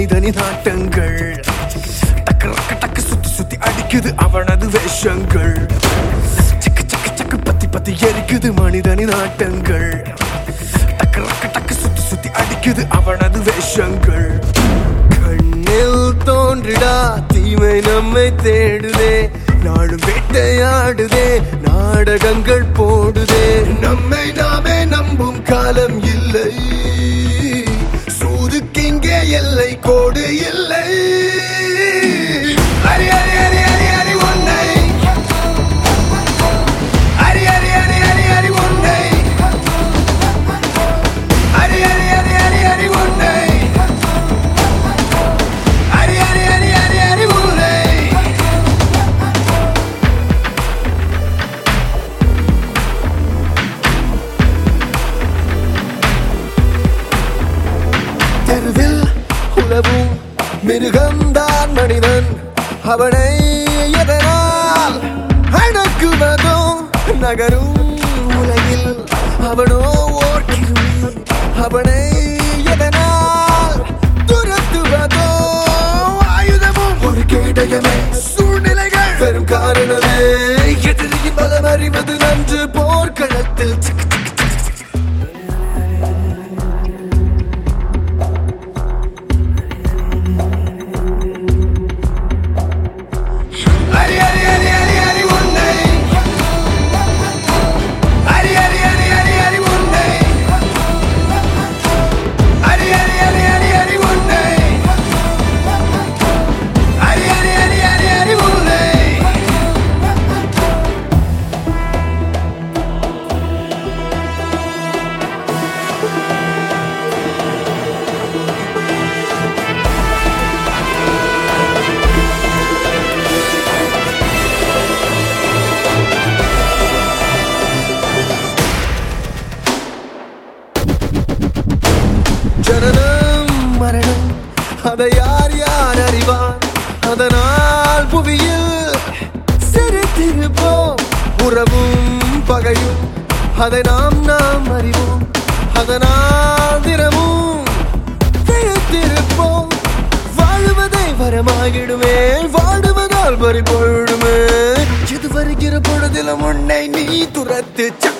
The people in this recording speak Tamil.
மனிதனின் ஆட்டங்கள் டக்கு ரக்க டக்கு சுத்தி சுத்தி அடிக்குது அவனது வேஷங்கள் சக்கு சக்கு சக்கு பத்தி பத்தி எரிக்குது மனிதனின் ஆட்டங்கள் டக்கு ரக்க டக்கு சுத்தி சுத்தி அடிக்குது அவனது வேஷங்கள் கண்ணில் தோன்றிடா தீமை நம்மை தேடுதே நாடும் வேட்டையாடுதே நாடகங்கள் போடுதே நம்மை நாமே நம்பும் காலம் இல்லை சூதுக்கிங்கே எல்லை கோடு இல்லை அரி அரி அரி அரி அரி ஒன்னை அரி அரி அரி அரி அரி ஒன்னை அரி அரி அரி அரி அரி ஒன்னை அரி அரி அரி அரி அரி ஒன்னை தெருவில் உலவும் மிருகம்தான் மனிதன் அவனை எதனால் அடக்குவதோ நகரும் உலகில் அவனோ ஓர் கிருமி அவனை எதனால் துரத்துவதோ ஆயுதமும் ஒரு கேடயமே சூழ்நிலைகள் வெறும் காரணமே எதிரியின் பலம் அறிவது நன்று போர்க்களத்தில் சிக்கு சிக்கு அரி அரி அரி அரி அரி உன்னை அரி அரி அரி அரி அரி உன்னை அரி அரி அரி அரி அரி உன்னை அரி அரி அரி அரி அரி உன்னை ஜனனம் மரணம் அதை யார் யார் அறிவார் அதனால் புவியில் சிரித்திருப்போம் உறவும் பகையும் அதை நாம் நாம் அறிவோம் அதனால் தினமும் விழித்திருப்போம் வாழ்வதை வரமாகிடுமே வாடுவதால் பறி போயிடுமே இது வருகிற பொழுதிலும் உன்னை நீ துரத்து சக்க